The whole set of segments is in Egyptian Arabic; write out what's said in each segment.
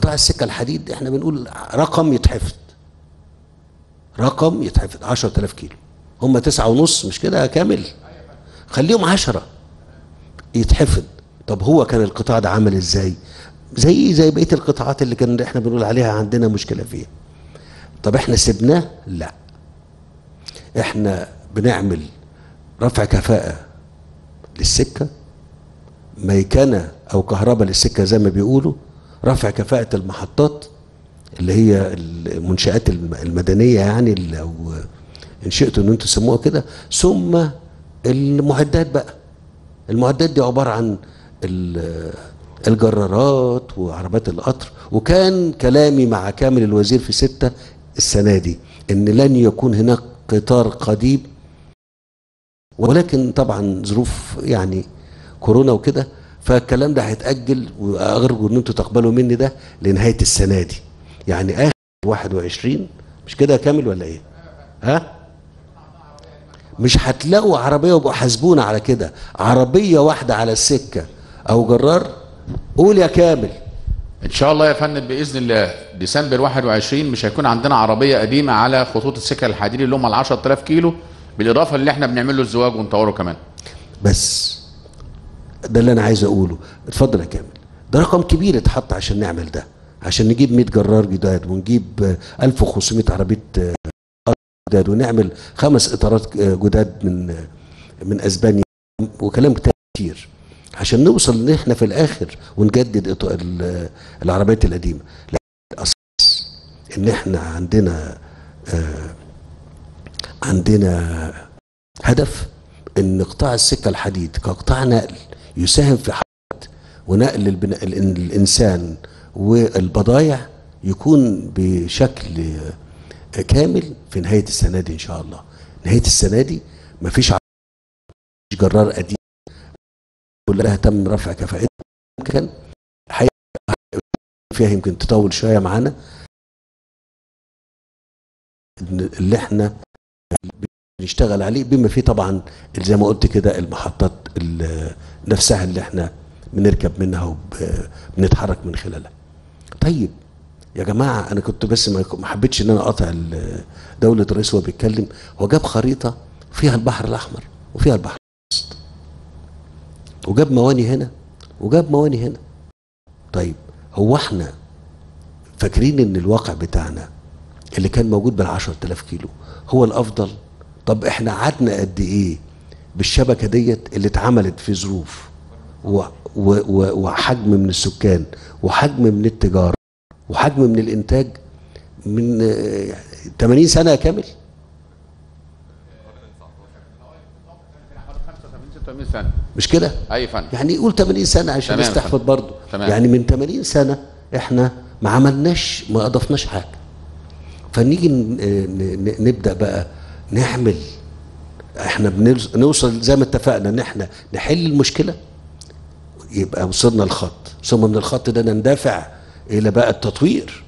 قطاع السكه الحديد احنا بنقول رقم يتحفظ رقم يتحفظ 10000 كيلو هم تسعة ونص مش كده كامل خليهم عشرة يتحفظ طب هو كان القطاع ده عامل ازاي زي زي بقيه القطاعات اللي كان احنا بنقول عليها عندنا مشكله فيها طب احنا سبناه لا احنا بنعمل رفع كفاءه للسكه ميكنه او كهرباء للسكه زي ما بيقولوا رفع كفاءه المحطات اللي هي المنشآت الم- المدنيه يعني اللي لو ان شئتوا ان انتم تسموها كده ثم المعدات بقى المعدات دي عباره عن ال- الجرارات وعربات القطر وكان كلامي مع كامل الوزير في ستة السنة دي ان لن يكون هناك قطار قديم ولكن طبعا ظروف يعني كورونا وكده فالكلام ده هيتأجل وأرجو ان انتوا تقبلوا مني ده لنهاية السنة دي يعني آخر 21 مش كده كامل ولا ايه؟ ها؟ مش هتلاقوا عربية ويبقوا حاسبونا على كده عربية واحدة على السكة أو جرار قول يا كامل ان شاء الله يا فندم باذن الله ديسمبر 21 مش هيكون عندنا عربيه قديمه على خطوط السكه الحديدي اللي هم ال 10000 كيلو بالاضافه اللي احنا بنعمل له الزواج ونطوره كمان بس ده اللي أنا عايز أقوله اتفضل يا كامل ده رقم كبير اتحط عشان نعمل ده عشان نجيب 100 جرار جداد ونجيب آه، 1500 عربية آه، جداد ونعمل خمس إطارات آه، جداد من آه، من أسبانيا وكلام تاني كتير عشان نوصل ان احنا في الاخر ونجدد إط- ال- العربيات القديمه لكن الاساس ان احنا عندنا آه، عندنا هدف ان قطاع السكه الحديد كقطاع نقل يساهم في حركه ونقل البناء الإن- الانسان والبضائع يكون بشكل آه، كامل في نهايه السنه دي ان شاء الله نهايه السنه دي مفيش ع- مفيش جرار قديم كلها تم رفع كفاءتها يمكن حي- فيها يمكن تطول شويه معانا إن اللي احنا بنشتغل عليه بما فيه طبعا زي ما قلت كده المحطات ال- نفسها اللي احنا بنركب منها وبنتحرك من خلالها طيب يا جماعه انا كنت بس ما ما حبيتش ان انا اقاطع ال- دوله الرئيس وهو بيتكلم هو جاب خريطه فيها البحر الاحمر وفيها البحر المتوسط وجاب مواني هنا وجاب مواني هنا طيب هو احنا فاكرين ان الواقع بتاعنا اللي كان موجود بال 10000 كيلو هو الافضل طب احنا قعدنا قد ايه بالشبكه ديت اللي اتعملت في ظروف و و و وحجم من السكان وحجم من التجاره وحجم من الانتاج من آه، 80 سنه كامل 85 سنه مش كده اي فندم يعني يقول 80 سنه عشان تمام. نستحفظ برضه تمام. يعني من 80 سنه احنا ما عملناش ما اضفناش حاجه فنيجي ن- ن- ن- نبدا بقى نعمل احنا بنوص- نوصل زي ما اتفقنا ان احنا نحل المشكله يبقى وصلنا الخط ثم من الخط ده نندفع الى بقى التطوير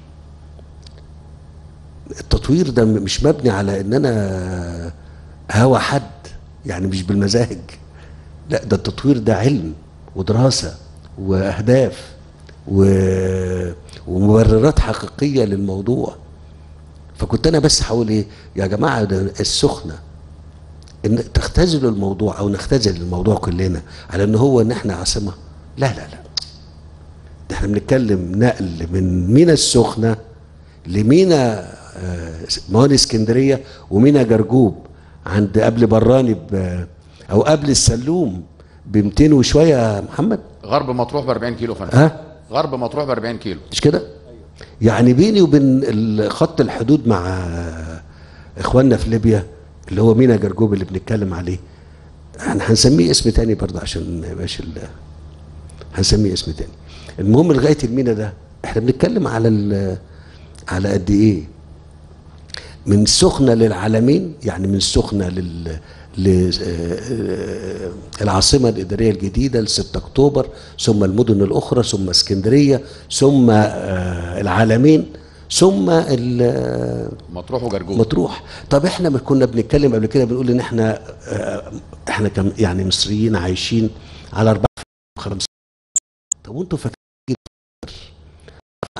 التطوير ده م- مش مبني على ان انا هوى حد يعني مش بالمزاج لا ده التطوير ده علم ودراسة وأهداف و... ومبررات حقيقية للموضوع فكنت أنا بس هقول إيه يا جماعة ده السخنة إن تختزلوا الموضوع أو نختزل الموضوع كلنا على إن هو إن إحنا عاصمة لا لا لا ده إحنا بنتكلم نقل من مينا السخنة لمينا آه، مواني اسكندرية ومينا جرجوب عند قبل براني ب... أو قبل السلوم ب 200 وشوية يا محمد غرب مطروح ب 40 كيلو فندم ها غرب مطروح ب 40 كيلو مش كده؟ يعني بيني وبين ال- خط الحدود مع اخواننا في ليبيا اللي هو مينا جرجوب اللي بنتكلم عليه احنا هنسميه اسم تاني برضه عشان ما يبقاش ال- هنسميه اسم تاني المهم لغايه المينا ده احنا بنتكلم على ال- على قد ايه من السخنه للعالمين يعني من السخنه لل ل- آه، العاصمه الاداريه الجديده ل 6 اكتوبر ثم المدن الاخرى ثم اسكندريه ثم آه، العالمين ثم ال- مطروح وجرجوب مطروح طب احنا ما كنا بنتكلم قبل كده بنقول ان احنا آه، احنا كم يعني مصريين عايشين على 4 5 طب وانتوا فاكرين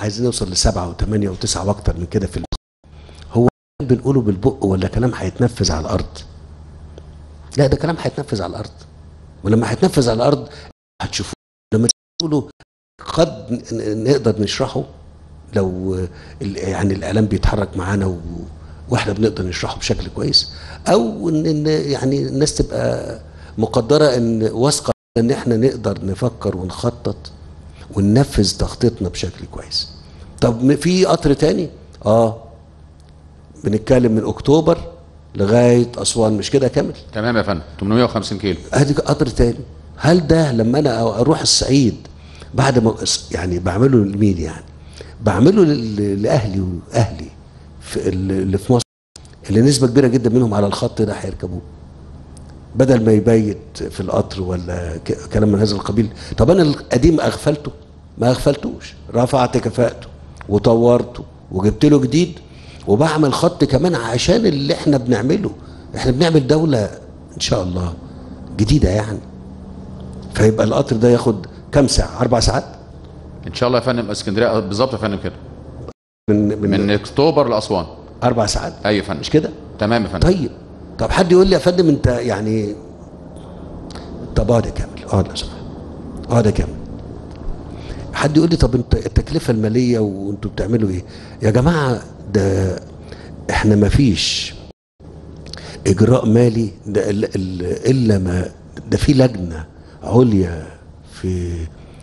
عايزين نوصل لسبعة وثمانية وتسعة واكتر من كده في ال- هو كلام بنقوله بالبق ولا كلام هيتنفذ على الارض لا ده كلام هيتنفذ على الارض ولما هيتنفذ على الارض هتشوفوه لما تقولوا قد ن- ن- نقدر نشرحه لو ال- يعني الاعلام بيتحرك معانا و... واحنا بنقدر نشرحه بشكل كويس او ان إن يعني الناس تبقى مقدره ان واثقه ان احنا نقدر نفكر ونخطط وننفذ تخطيطنا بشكل كويس طب م- في قطر تاني اه بنتكلم من اكتوبر لغايه اسوان مش كده كامل تمام يا فندم 850 كيلو ادي قطر تاني هل ده لما انا اروح الصعيد بعد ما يعني بعمله لمين يعني بعمله لل- لاهلي واهلي في ال- اللي في مصر اللي نسبه كبيره جدا منهم على الخط ده هيركبوه بدل ما يبيت في القطر ولا ك- كلام من هذا القبيل طب انا القديم اغفلته ما اغفلتوش رفعت كفاءته وطورته وجبت له جديد وبعمل خط كمان عشان اللي احنا بنعمله احنا بنعمل دولة ان شاء الله جديدة يعني فيبقى القطر ده ياخد كام ساعة اربع ساعات ان شاء الله يا فندم اسكندريه بالظبط يا فندم كده من من, من من اكتوبر لاسوان اربع ساعات ايوه يا فندم مش كده تمام يا فندم طيب طب حد يقول لي يا فندم انت يعني طب اقعد يا كامل اقعد لو سمحت اقعد يا كامل حد يقول لي طب انت التكلفه الماليه وانتوا بتعملوا ايه يا جماعه ده احنا ما فيش اجراء مالي ده الا إلا- الا ما ده في لجنه عليا في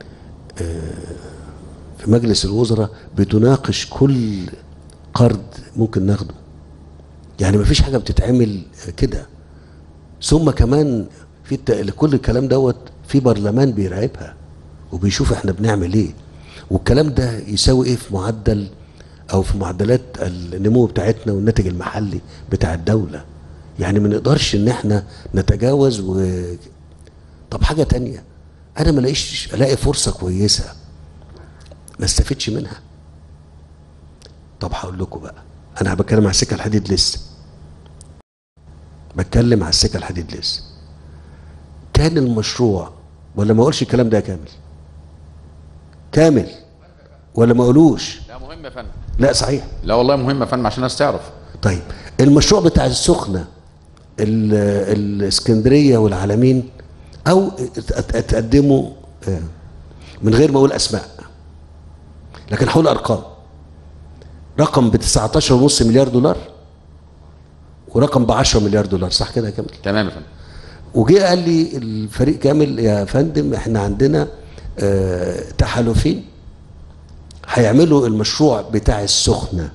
في مجلس الوزراء بتناقش كل قرض ممكن ناخده يعني ما فيش حاجه بتتعمل كده ثم كمان في الت... كل الكلام دوت في برلمان بيراقبها وبيشوف احنا بنعمل ايه والكلام ده يساوي ايه في معدل او في معدلات النمو بتاعتنا والناتج المحلي بتاع الدوله يعني ما نقدرش ان احنا نتجاوز و طب حاجه تانية انا ما الاقيش الاقي فرصه كويسه ما استفدش منها طب هقول لكم بقى انا بتكلم على السكه الحديد لسه بتكلم على السكه الحديد لسه كان المشروع ولا ما اقولش الكلام ده يا كامل كامل ولا ما اقولوش لا مهم يا فندم لا صحيح لا والله مهم يا فندم عشان الناس تعرف طيب المشروع بتاع السخنه ال- الاسكندريه والعالمين او ات- اتقدموا آه، من غير ما اقول اسماء لكن هقول ارقام رقم ب 19.5 مليار دولار ورقم ب 10 مليار دولار صح كده يا كامل تمام يا فندم وجه قال لي الفريق كامل يا فندم احنا عندنا آه، تحالفين هيعملوا المشروع بتاع السخنه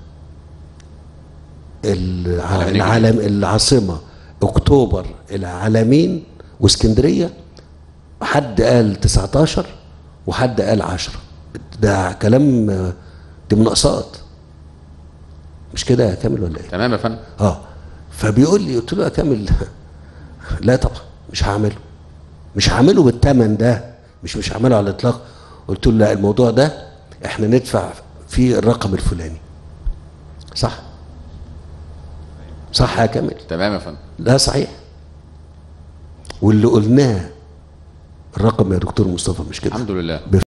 الع- العالمين العالم العاصمه اكتوبر العالمين واسكندريه حد قال 19 وحد قال 10 ده كلام آه، دي مناقصات مش كده يا كامل ولا ايه؟ تمام يا فندم اه فبيقول لي قلت له يا كامل لا طبعا مش هعمله مش هعمله بالثمن ده مش مش هعمله على الاطلاق قلت له لا الموضوع ده احنا ندفع فيه الرقم الفلاني صح صح يا كامل تمام يا فندم لا صحيح واللي قلناه الرقم يا دكتور مصطفى مش كده الحمد لله بف-